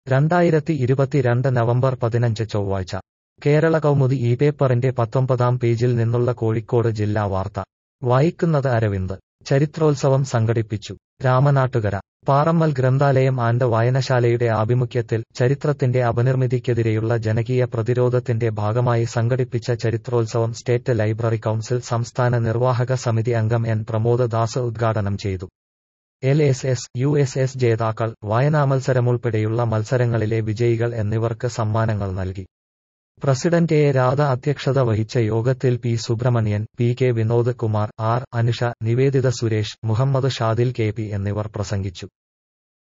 രണ്ടായിരത്തി ഇരുപത്തിരണ്ട് നവംബർ പതിനഞ്ച് ചൊവ്വാഴ്ച കേരള കൗമുദി ഈ പേപ്പറിന്റെ പത്തൊമ്പതാം പേജിൽ നിന്നുള്ള കോഴിക്കോട് ജില്ലാ വാർത്ത വായിക്കുന്നത് അരവിന്ദ് ചരിത്രോത്സവം സംഘടിപ്പിച്ചു രാമനാട്ടുകര പാറമ്മൽ ഗ്രന്ഥാലയം ആൻഡ് വായനശാലയുടെ ആഭിമുഖ്യത്തിൽ ചരിത്രത്തിന്റെ അപനിർമ്മിതിക്കെതിരെയുള്ള ജനകീയ പ്രതിരോധത്തിന്റെ ഭാഗമായി സംഘടിപ്പിച്ച ചരിത്രോത്സവം സ്റ്റേറ്റ് ലൈബ്രറി കൗൺസിൽ സംസ്ഥാന നിർവാഹക സമിതി അംഗം എൻ പ്രമോദ് ദാസ് ഉദ്ഘാടനം ചെയ്തു L S S U S S ജേതാക്കൾ വായനാമത്സരമുൾപ്പെടെയുള്ള മത്സരങ്ങളിലെ വിജയികൾ എന്നിവർക്ക് സമ്മാനങ്ങൾ നൽകി പ്രസിഡന്റ് എ രാധ അധ്യക്ഷത വഹിച്ച യോഗത്തിൽ P Subrahmanyan P K Vinod Kumar R Anusha Nivedita Suresh Muhammad Shadil K P എന്നിവർ പ്രസംഗിച്ചു